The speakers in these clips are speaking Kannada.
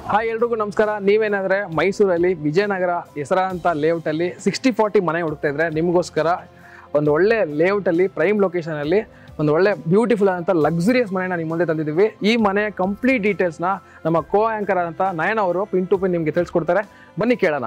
ಹಾಯ್ ಎಲ್ರಿಗೂ ನಮಸ್ಕಾರ ನೀವೇನಾದ್ರೆ ಮೈಸೂರಲ್ಲಿ ವಿಜಯನಗರ ಹೆಸರಾಂತ ಲೇಔಟಲ್ಲಿ ಸಿಕ್ಸ್ಟಿ ಫಾರ್ಟಿ ಮನೆ ಹುಡುಕ್ತಾ ಇದ್ರೆ ನಿಮಗೋಸ್ಕರ ಒಂದು ಒಳ್ಳೆ ಲೇಔಟಲ್ಲಿ ಪ್ರೈಮ್ ಲೊಕೇಶನಲ್ಲಿ ಒಂದು ಒಳ್ಳೆ ಬ್ಯೂಟಿಫುಲ್ ಆದಂಥ ಲಕ್ಸುರಿಯಸ್ ಮನೆನ ನಿಮ್ಮ ಮುಂದೆ ತಂದಿದ್ದೀವಿ ಈ ಮನೆ ಕಂಪ್ಲೀಟ್ ಡೀಟೇಲ್ಸ್ನ ನಮ್ಮ ಕೋ ಆ್ಯಂಕರ್ ಆದಂಥ ನಯನ ಅವರು ಪಿನ್ ಟು ಪಿನ್ ನಿಮಗೆ ತಿಳಿಸ್ಕೊಡ್ತಾರೆ ಬನ್ನಿ ಕೇಳೋಣ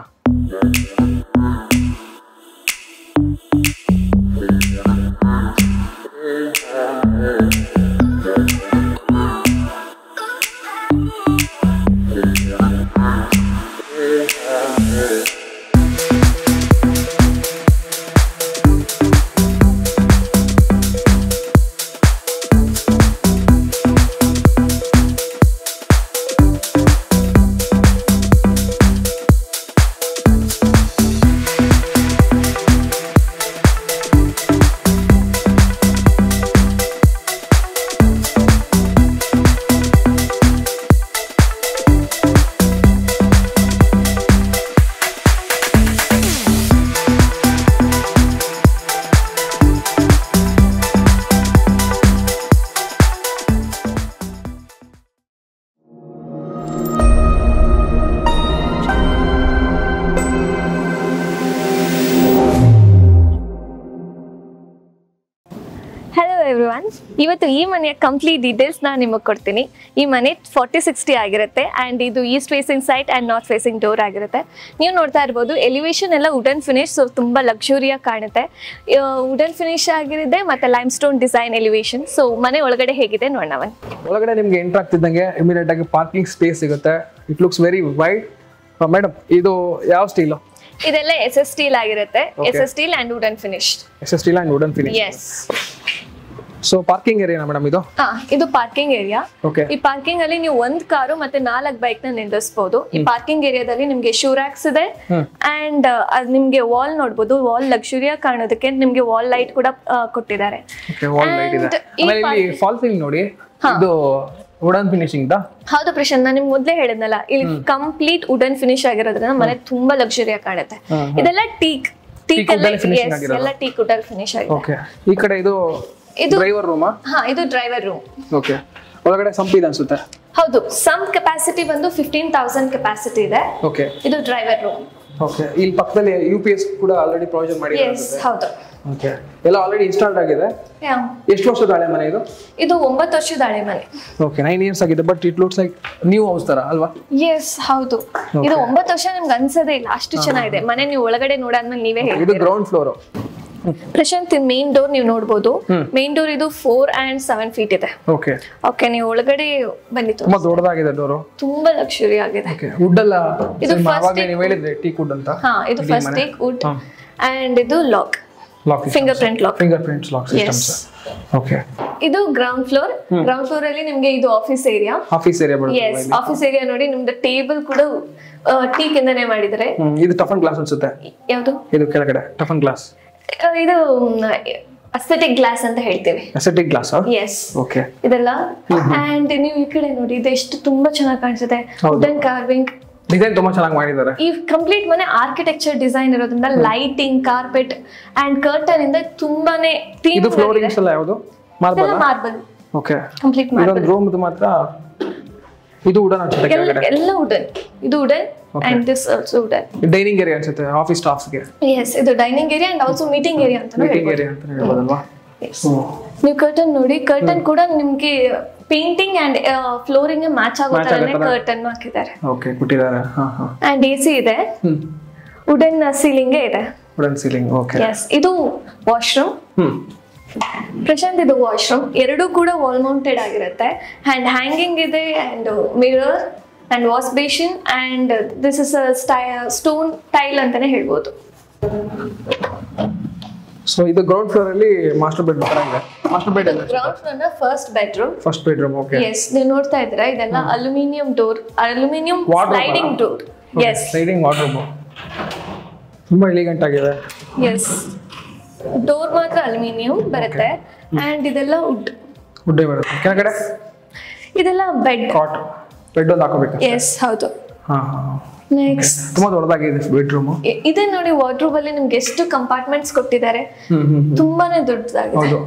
ಹಲೋ ಎವ್ರಿವನ್ ಇವತ್ತು ಈ ಮನೆಯ ಕಂಪ್ಲೀಟ್ ಡೀಟೇಲ್ಸ್ ನಾನು ನಿಮಗೆ ಕೊಡ್ತೀನಿ ಈ ಮನೆ ಫಾರ್ಟಿ ಸಿಕ್ಸ್ಟಿ ಆಗಿರುತ್ತೆ ಆ್ಯಂಡ್ ಇದು east facing site and north facing door ಆಗಿರುತ್ತೆ ನೀವು ನೋಡ್ತಾ ಇರ್ಬೋದು ಎಲಿವೇಶನ್ ಎಲ್ಲ ವುಡನ್ ಫಿನಿಶ್ ಸೊ ತುಂಬ ಲಕ್ಸುರಿಯಾಗಿ ಕಾಣುತ್ತೆ ವುಡನ್ ಫಿನಿಶ್ ಆಗಿರುತ್ತೆ ಮತ್ತು limestone design elevation so ಮನೆ ಒಳಗಡೆ ಹೇಗಿದೆ ನೋಡೋಣ ಬನ್ನಿ. ಒಳಗಡೆ ನಿಮಗೆ ಎಂಟ್ರ್ ಆಗ್ತಿದ್ದಂಗೆ ಇಮಿಡಿಯೇಟ್ ಆಗಿ ಪಾರ್ಕಿಂಗ್ ಸ್ಪೇಸ್ ಸಿಗುತ್ತೆ it looks very wide madam ಇದು ಯಾವ ಸ್ಟೀಲು ಇದೆಲ್ಲ ಎಸ್ ಎಸ್ ಸ್ಟೀಲ್ ಆಗಿರುತ್ತೆ S S steel and wooden finish S S steel and wooden finish S so parking ಏರಿಯಾನ ಮೇಡಮ್ ಇದು ಹಾ ಇದು ಪಾರ್ಕಿಂಗ್ ಏರಿಯಾ ಓಕೆ ಈ ಪಾರ್ಕಿಂಗ್ ಅಲ್ಲಿ ನೀವು ಒಂದ್ ಕಾರು ಮತ್ತೆ ನಾಲ್ಕು ಬೈಕ್ ನ ನಿಲ್ಲಿಸಬಹುದು ಈ ಪಾರ್ಕಿಂಗ್ ಏರಿಯಾದಲ್ಲಿ ನಿಮ್ಗೆ ಶೂ ರ್ಯಾಕ್ಸ್ ಇದೆ ಹ್ಮ್. ಅಂಡ್ ಅದ್ ನಿಮ್ಗೆ ವಾಲ್ ನೋಡ್ಬೋದು ವಾಲ್ ಲಕ್ಸುರಿಯಾಗಿ ಕಾಣೋದಕ್ಕೆ ನಿಮ್ಗೆ ವಾಲ್ ಲೈಟ್ ಕೂಡ ಆ, ಕೊಟ್ಟಿದ್ದಾರೆ ಓಕೆ ವಾಲ್ ಲೈಟ್ ಇದೆ And ಈ ಆಮೇಲೆ ಇಲ್ಲಿ ಫಾಲ್ ಸೀಲಿಂಗ್ ನೋಡಿ ಇದು ವುಡನ್ ಫಿನಿಶಿಂಗ್ ದಾ ಹೌದು ಪ್ರಶಾಂತ್ ನಾನು ನಿಮ್ಗೆ ಮೊದಲೇ ಹೇಳಿದ್ನಲ್ಲ ಇಲ್ಲಿ ಕಂಪ್ಲೀಟ್ ವುಡನ್ ಫಿನಿಶ್ ಆಗಿರೋದ್ರಿಂದ ಮನೆ ತುಂಬಾ ಲಕ್ಸುರಿಯಾಗಿ ಕಾಣುತ್ತೆ ಹ್ಮ್, ಇದೆಲ್ಲ ಟೀಕ್ ಟೀಕ್ ಎಲ್ಲ wood ಅಲ್ಲಿ finishing yes, ಆಗಿರೋದು. ಎಲ್ಲ ಟೀಕ್ ವುಡ್ ಅಲ್ಲಿ ಫಿನಿಶ್ ಆಗಿದೆ ಓಕೆ ಈ ಕಡೆ ಇದು ಇದು ಡ್ರೈವರ್ ರೂಮಾ ಹಾ ಇದು ಡ್ರೈವರ್ ರೂಮ್ ಓಕೆ ಒಳಗಡೆ ಸಂಪಿದೆ ಅನ್ಸುತ್ತೆ ಹೌದು ಸಮ್ ಕೆಪಾಸಿಟಿ ಬಂದು ಫಿಫ್ಟೀನ್ ತೌಸಂಡ್ ಕೆಪಾಸಿಟಿ ಇದೆ ಓಕೆ ಇದು ಡ್ರೈವರ್ ರೂಮ್ ಓಕೆ ಇಲ್ಲಿ ಪಕ್ಕದಲ್ಲಿ ಯು ಪಿ ಎಸ್ ಕೂಡ ಆಲ್ರೆಡಿ ಪ್ರೊವಿಷನ್ ಮಾಡಿ ಎಸ್ ಹೌದು ಓಕೆ ಎಲ್ಲ ಆಲ್ರೆಡಿ ಇನ್ಸ್ಟಾಲ್ಡ್ ಆಗಿದೆ Yeah. ಎಷ್ಟು ವರ್ಷದ ಹಳೆ ಮನೆ ಇದು ಇದು ಒಂಬತ್ತು ವರ್ಷದ ಹಳೆ ಮನೆ ಓಕೆ ನೈನ್ ಇಯರ್ಸ್ ಆಗಿದೆ but it looks like new house ತರ ಅಲ್ವಾ ಎಸ್ ಹೌದು ಇದು ಒಂಬತ್ತು ವರ್ಷ ನಿಮ್ಗೆ ಅನ್ಸೋದೇ ಇಲ್ಲ ಅಷ್ಟು ಚೆನ್ನಾಗಿದೆ ಮನೆ ನೀವು ಒಳಗಡೆ ನೋಡಾದ್ಮೇಲೆ ನೀವೇ ಹೇಳಿ ಇದು ground floor Prashant main door ನೀವು ನೋಡ್ಬೋದು ಮೇನ್ ಡೋರ್ ಇದು ಫೋರ್ ಅಂಡ್ ಸೆವೆನ್ ಫೀಟ್ ಇದೆ ಓಕೆ ಓಕೆ ನೀವು ಒಳಗಡೆ ಬಂದಿತ್ತು ತುಂಬಾ ದೊಡ್ಡದಾಗಿದೆ ಡೋರು ತುಂಬಾ ಲಕ್ಷರಿ ಆಗಿದೆ ಓಕೆ ವುಡ್ ಎಲ್ಲ ಇದು same first ಆವಾಗ್ಲೇ ನೀವು ಹೇಳಿದ್ರಿ ಟೀ ವುಡ್ ಅಂತ ಹಾ ಇದು ಫಸ್ಟ್ ಟೇಕ್ ವುಡ್ ಅಂಡ್ ಇದು lock lock fingerprint lock fingerprints lock systems okay ಇದು ಗ್ರೌಂಡ್ ಫ್ಲೋರ್ ಗ್ರೌಂಡ್ ಫ್ಲೋರ್ ಅಲ್ಲಿ ನಿಮ್ಗೆ ಇದು ಆಫೀಸ್ ಏರಿಯಾ ಆಫೀಸ್ ಏರಿಯಾ ಬರುತ್ತೆ ಎಸ್ ಆಫೀಸ್ ಏರಿಯಾ ನೋಡಿ ನಿಮ್ದು ಟೇಬಲ್ ಕೂಡ ಟೀಕ್ ಇಂದಾನೆ ಮಾಡಿದ್ದಾರೆ ಹ್ಮ್, ಇದು ಟಫನ್ ಗ್ಲಾಸ್ ಅನ್ಸುತ್ತೆ ಯಾವುದು ಇದು ಕೆಳಗಡೆ ಟಫನ್ ಗ್ಲಾಸ್ ಇದು ಅಸ್ಥೆಟಿಕ್ ಗ್ಲಾಸ್ ಅಂತ ಹೇಳ್ತೀವಿ ಅಸೆಟಿಕ್ ಗ್ಲಾಸ್ ಎಸ್ ಓಕೆ ಇದೆಲ್ಲ ಅಂಡ್ ನೀವು ಈ ಕಡೆ ನೋಡಿ ಇದು ಎಷ್ಟು ತುಂಬಾ ಚೆನ್ನಾಗಿ ಕಾಣಿಸುತ್ತೆ ಹೌದು. ವುಡನ್ ಕಾರ್ವಿಂಗ್ ಡಿಸೈನ್ ತುಂಬಾ ಚೆನ್ನಾಗಿ ಮಾಡಿದ್ದಾರೆ ಈ ಕಂಪ್ಲೀಟ್ ಮನೆ ಆರ್ಕಿಟೆಕ್ಚರ್ ಡಿಸೈನ್ ಇರೋದ್ರಿಂದ ಲೈಟಿಂಗ್ ಕಾರ್ಪೆಟ್ ಅಂಡ್ ಕರ್ಟನ್ ಇಂದ ತುಂಬಾನೇ ಥೀಮ್ ಇದು ಫ್ಲೋರಿಂಗ್ಸ್ ಎಲ್ಲ ಯಾವುದು ಮಾರ್ಬಲ್ ಮಾರ್ಬಲ್ ಓಕೆ ಕಂಪ್ಲೀಟ್ ಇದೊಂದು ರೂಮ್ ಮಾತ್ರ ಇದು ವುಡನ್ ಅನ್ಸುತ್ತೆ ಎಲ್ಲ ಕೆಳಗಡೆ ಎಲ್ಲ ವುಡನ್ ಇದು wooden and this also wooden dining area ಅನ್ಸುತ್ತೆ ಆಫೀಸ್ ಸ್ಟಾಫ್ಸ್ಗೆ ಎಸ್ ಇದು dining area and also meeting area ಅಂತ ಮೀಟಿಂಗ್ ಏರಿಯಾ ಅಂತ ಹೇಳ್ಬೋದಲ್ವಾ ನೀವು ಕರ್ಟನ್ ನೋಡಿ ಕರ್ಟನ್ ಕೂಡ ನಿಮ್ಗೆ ಪೇಂಟಿಂಗ್ ಅಂಡ್ ಫ್ಲೋರಿಂಗ್ ಮ್ಯಾಚ್ ಆಗೋ Match ತರನೇ ಆಗೋ ತರ. ಕರ್ಟನ್ ಹಾಕಿದ್ದಾರೆ ಓಕೆ ಕೊಟ್ಟಿದ್ದಾರೆ ಹಾ ಹಾ ಅಂಡ್ ಎ ಸಿ ಇದೆ ಹ್ಮ್ ವುಡನ್ ಸೀಲಿಂಗ್ ಇದೆ ವುಡನ್ ಸೀಲಿಂಗ್ ಓಕೆ ಎಸ್ ಇದು ವಾಶ್ರೂಮ್ ಹ್ಮ್ ಪ್ರಶಾಂತ್ ಇದು ವಾಶ್ರೂಮ್ ಎರಡೂ ಕೂಡ ವಾಲ್ ಮೌಂಟೆಡ್ ಆಗಿರುತ್ತೆ ಅಂಡ್ ಹ್ಯಾಂಗಿಂಗ್ ಇದೆ and mirror and wash basin and this is stone tile ಅಂತಾನೆ ಹೇಳ್ಬೋದು ಸೊ ಇದು ಗ್ರೌಂಡ್ ಫ್ಲೋರ್ ಅಲ್ಲಿ ಮಾಸ್ಟರ್ ಬೆಡ್ ತರ ಇದೆ ಮಾಸ್ಟರ್ ಬೆಡ್ ಎಲ್ಲ ground floor first bedroom first bedroom okay yes ನೀವು ನೋಡ್ತಾ ಇದ್ದೀರಾ ಇದೆಲ್ಲ aluminium door aluminium Wardrobe sliding ಅಲ್ಲ? ಡೋರ್ ಎಸ್ ಸ್ಲೈಡಿಂಗ್ ವಾರ್ಡ್ರೋಬ್ ತುಂಬಾ ಎಲಿಗೆಂಟ್ ಆಗಿದೆ ಎಸ್ ಡೋರ್ ಮಾತ್ರ ಅಲ್ಯೂಮಿನಿಯಂ ಬರುತ್ತೆ ಅಂಡ್ ಇದೆಲ್ಲ ವುಡ್ ಗುಡ್ಡೆ ಬರುತ್ತೆ ಕೆಳಗಡೆ ಇದೆಲ್ಲ ಬೆಡ್ ಕಾಟ್ ಬೆಡ್ ಒಂದು ಹಾಕೋಬೇಕು ಎಸ್ ಹೌದು ಹಾ ಹಾ ನೆಕ್ಸ್ಟ್ ತುಂಬಾ ದೊಡ್ಡದಾಗಿದೆ ಬೆಡ್ರೂಮ್ ಇದೆ ನೋಡಿ ವಾರ್ಡ್ರೋಬ್ ಅಲ್ಲಿ ನಿಮ್ಗೆ ಎಷ್ಟು ಕಂಪಾರ್ಟ್ಮೆಂಟ್ಸ್ ಕೊಟ್ಟಿದ್ದಾರೆ ಹ್ಮ್ ಹ್ಮ್ ಹ್ಮ್. ತುಂಬಾನೇ ದೊಡ್ಡದಾಗಿದೆ ಹೌದು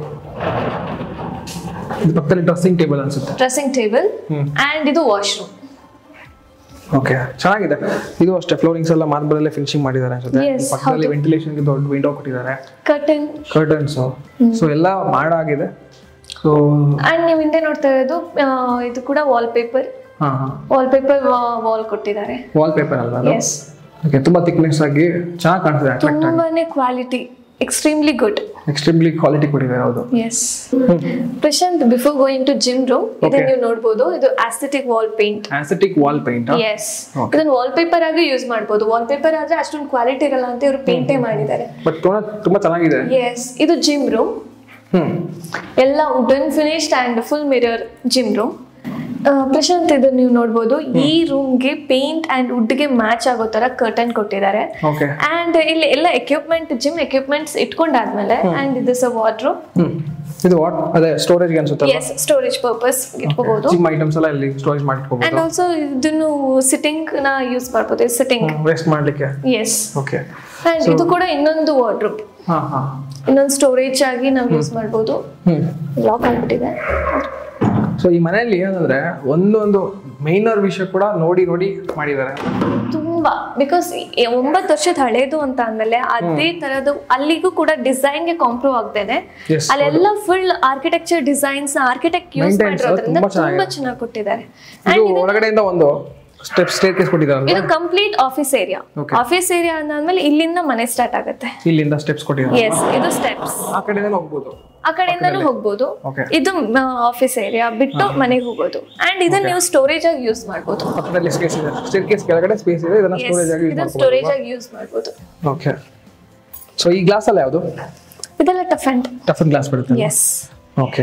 ಇದು ಪಕ್ಕದಲ್ಲಿ ಡ್ರೆಸ್ಸಿಂಗ್ ಟೇಬಲ್ ಅನ್ಸುತ್ತೆ ಡ್ರೆಸ್ಸಿಂಗ್ ಟೇಬಲ್ ಹ್ಮ್. ಅಂಡ್ ಇದು ವಾಶ್ರೂಮ್ ಓಕೆ ಚೆನ್ನಾಗಿದೆ ಇದು ಅಷ್ಟೇ ಫ್ಲೋರಿಂಗ್ಸ್ ಎಲ್ಲ ಮಾರ್ಬಲ್ ಅಲ್ಲೇ ಫಿನಿಶಿಂಗ್ ಮಾಡಿದ್ದಾರೆ ಅನ್ಸುತ್ತೆ Yes, ಈ ಪಕ್ಕದಲ್ಲಿ ವೆಂಟಿಲೇಷನ್ ಗೆ ದೊಡ್ಡ ವಿಂಡೋ ಕೊಟ್ಟಿದ್ದಾರೆ ಕರ್ಟನ್ ಕರ್ಟನ್ಸ್ ಸೊ ಎಲ್ಲ ಮಾಡಾಗಿದೆ ಸೊ ಅಂಡ್ ನೀವು ಹಿಂದೆ ನೋಡ್ತಾ ಇರೋದು ಆ, ಇದು ಕೂಡ ವಾಲ್ ಪೇಪರ್ ಹಾ ಹಾ ವಾಲ್ ಪೇಪರ್ ವಾಲ್ ಕೊಟ್ಟಿದ್ದಾರೆ ವಾಲ್ ಪೇಪರ್ ಅಲ್ಲ ಅದು ಎಸ್ ಓಕೆ ತುಂಬಾ ಥಿಕ್ನೆಸ್ ಆಗಿ ಚೆನ್ನಾಗಿ ಕಾಣ್ತಿದೆ ಅಟ್ರಾಕ್ಟ್ ಆಗಿ ತುಂಬಾನೇ quality extremely good extremely quality ಕೊಟ್ಟಿದ್ದಾರೆ ಹೌದು yes Prashant before going to gym room ಇದನ್ನ Okay. ನೀವು ನೋಡ್ಬೋದು ಇದು aesthetic wall paint aesthetic wall paint yes Okay. ಇದನ್ನ ವಾಲ್ ಪೇಪರ್ ಆಗಿ ಯೂಸ್ ಮಾಡ್ಬೋದು ವಾಲ್ ಪೇಪರ್ ಆದ್ರೆ ಅಷ್ಟೊಂದು ಕ್ವಾಲಿಟಿ ಇರಲ್ಲ ಅಂತ ಇವರು ಪೇಂಟೇ ಮಾಡಿದ್ದಾರೆ ಬಟ್ ತುಂಬಾ ತುಂಬಾ ಚೆನ್ನಾಗಿದೆ ಎಸ್ ಇದು ಜಿಮ್ ರೂಮ್ ಹ್ಮ್ ಎಲ್ಲ wooden finished and full mirror gym room Prashant ಇದು ನೀವು ನೋಡ್ಬೋದು ಈ ರೂಮ್ಗೆ ಪೇಂಟ್ ಅಂಡ್ ವುಡ್ಗೆ ಮ್ಯಾಚ್ ಆಗೋ ತರ ಕರ್ಟನ್ ಕೊಟ್ಟಿದ್ದಾರೆ ಓಕೆ ಅಂಡ್ ಇಲ್ಲಿ ಎಲ್ಲ ಎಕ್ವಿಪ್ಮೆಂಟ್ ಜಿಮ್ ಎಕ್ವಿಪ್ಮೆಂಟ್ಸ್ ಇಟ್ಕೊಂಡಾದ್ಮೇಲೆ ಅಂಡ್ ಇದು ಸ ವಾರ್ಡ್ರೋಬ್ ಹ್ಮ್ ಇದು ವಾಟ್ ಅದೇ ಸ್ಟೋರೇಜ್ ಅನ್ಸುತ್ತಲ್ಲ ಎಸ್ ಸ್ಟೋರೇಜ್ ಪರ್ಪಸ್ ಇಟ್ಕೋಬಹುದು ಜಿಮ್ ಐಟಮ್ಸ್ ಎಲ್ಲ ಇಲ್ಲಿ ಸ್ಟೋರೇಜ್ ಅಂಡ್ ಮಾಡಿಟ್ಕೋಬಹುದು ಆಲ್ಸೋ ಇದನ್ನು ಸಿಟ್ಟಿಂಗ್ ನ ಯೂಸ್ ಮಾಡ್ಬೋದು ಸಿಟ್ಟಿಂಗ್ ವೇಸ್ಟ್ ಮಾಡ್ಲಿಕ್ಕೆ ಎಸ್ ಓಕೆ ಅಂಡ್ ಇದು ಕೂಡ ಇನ್ನೊಂದು ವಾರ್ಡ್ರೋಬ್ ಹಾ ಹಾ ಇನ್ನೊಂದು ಸ್ಟೋರೇಜ್ ಆಗಿ ನಾವು ಯೂಸ್ ಮಾಡ್ಬೋದು ಹ್ಮ್ ಲಾಕ್ ಆಗ್ಬಿಟ್ಟಿದೆ ಸೊ ಈ ಮನೆಯಲ್ಲಿ ಏನಂದ್ರೆ ಒಂದೊಂದು ಮೈನರ್ ವಿಷಯ ಕೂಡ ನೋಡಿ ನೋಡಿ ಮಾಡಿದ್ದಾರೆ ತುಂಬಾ ಬಿಕಾಸ್ ಒಂಬತ್ತು ವರ್ಷದ ಹಳೇದು ಅಂತ ಅಂದ್ಮೇಲೆ ಅದೇ ತರದ್ದು ಅಲ್ಲಿಗೂ ಕೂಡ ಡಿಸೈನ್ ಗೆ ಕಾಂಪ್ರೂವ್ ಆಗ್ತೇನೆ Yes, ಅಲ್ಲೆಲ್ಲ full architecture designs architect use Maintenance ಮಾಡಿರೋದ್ರಿಂದ ತುಂಬಾ ತುಂಬಾ ಚೆನ್ನಾಗಿ ಕೊಟ್ಟಿದ್ದಾರೆ ಇದು ಒಳಗಡೆಯಿಂದ ಒಂದು ಸ್ಟೆಪ್ ಸ್ಟೇರ್ ಕೇಸ್ ಕೊಟ್ಟಿದ್ದಾರಲ್ಲ ಇದು complete office area Okay. Office area ಅಂದ್ಮೇಲೆ ಇಲ್ಲಿಂದ ಮನೆ ಸ್ಟಾರ್ಟ್ ಆಗುತ್ತೆ ಇಲ್ಲಿಂದ ಸ್ಟೆಪ್ಸ್ ಕೊಟ್ಟಿದ್ದಾರೆ ಎಸ್ ಇದು ಸ್ಟೆಪ್ಸ್ ಆ ಕಡೆಯಿಂದ ಹೋಗ್ಬೋದು ಆ ಕಡೆಯಿಂದನೂ ಹೋಗ್ಬೋದು Okay. ಇದು ಆಫೀಸ್ ಏರಿಯಾ ಬಿಟ್ಟು ಮನೆಗೆ ಹೋಗ್ಬೋದು ಅಂಡ್ ಇದನ್ನ ನೀವು ಸ್ಟೋರೇಜ್ ಆಗಿ ಯೂಸ್ ಮಾಡ್ಬೋದು ಪಕ್ಕದಲ್ಲಿ ಸ್ಪೇಸ್ ಇದೆ ಸ್ಟೇರ್ ಕೇಸ್ ಕೆಳಗಡೆ ಸ್ಪೇಸ್ ಇದೆ ಇದನ್ನ ಸ್ಟೋರೇಜ್ ಆಗಿ ಯೂಸ್ ಇದನ್ನ ಮಾಡ್ಬೋದು ಸ್ಟೋರೇಜ್ ಆಗಿ ಯೂಸ್ ಮಾಡ್ಬೋದು ಓಕೆ ಸೊ ಈ ಗ್ಲಾಸ್ ಅಲ್ಲ ಯಾವುದು ಇದೆಲ್ಲ ಟಫ್ ಅಂಡ್ ಟಫನ್ ಗ್ಲಾಸ್ ಬರುತ್ತೆ ಎಸ್ ಓಕೆ